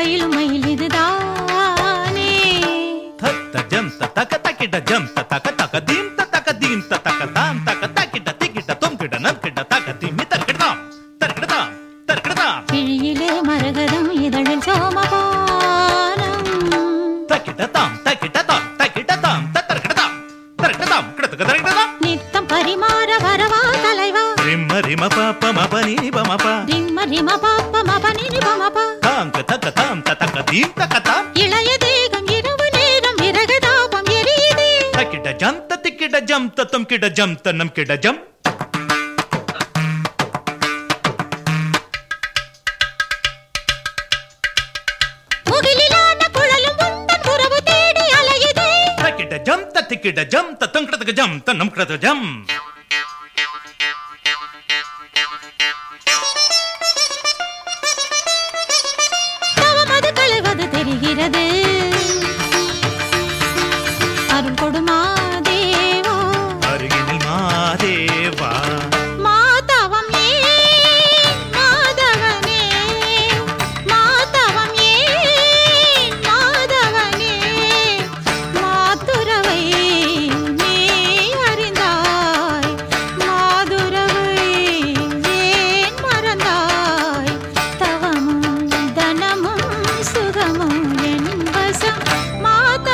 பயிலும் மயில் இதுதானே தத்த ஜம் தக்க தக்கிட்ட ஜம் தக்க தக்க தீம் தக்க தீம் தக்க தாம் தக்க தக்கிட்ட திக்கிட்ட தொம் கிட்ட நம் கிட்ட தக்க தீமி தர்க்கிடதாம் தர்க்கிடதாம் தர்க்கிடதாம் கிழியிலே மரகதம் இதழில் சோமபானம் தக்கிட்ட தாம் தக்கிட்ட தாம் தக்கிட்ட தாம் தர்க்கிடதாம் தர்க்கிடதாம் கிடத்துக்க தர்க்கிடதாம் நித்தம் பரிமாற வரவா தலைவா ரிம்ம ரிம பாப்ப மப நீ பமப ரிம்ம ரிம பாப்ப மபனினி பமபா தாம் தக்க தாம் தக்க தீம் தக்க தாம் இளைய தேகம் இரவு நேரம் விறகுதாபம் எரியுதே தக்கிட்ட ஜம் திக்கிட்ட ஜம் தத்தம் கிட்ட ஜம் தன்னம் கிட்ட ஜம் முகிலிலான குழலும் உந்தன் உறவு தேடி அலையுதே தக்கிட்ட ஜம் தத்திக்கிட்ட ஜம் தத்தம் கிடத்துக்க ஜம் தன்னம் கிடத்துக்க ஜம் தவமது களைவது தெரிகிறது அருள் கொடுமா தேவா அருகினில் மாதேவா மாதவம் ஏன் மாதவனே மாதவம் ஏன் மாதவனே மாதுரவை நீ அறிந்தாய் மாதுரவை ஏன் மறந்தாய் தவமும் தனமும் சுகமும் என் வசம் மாதவம்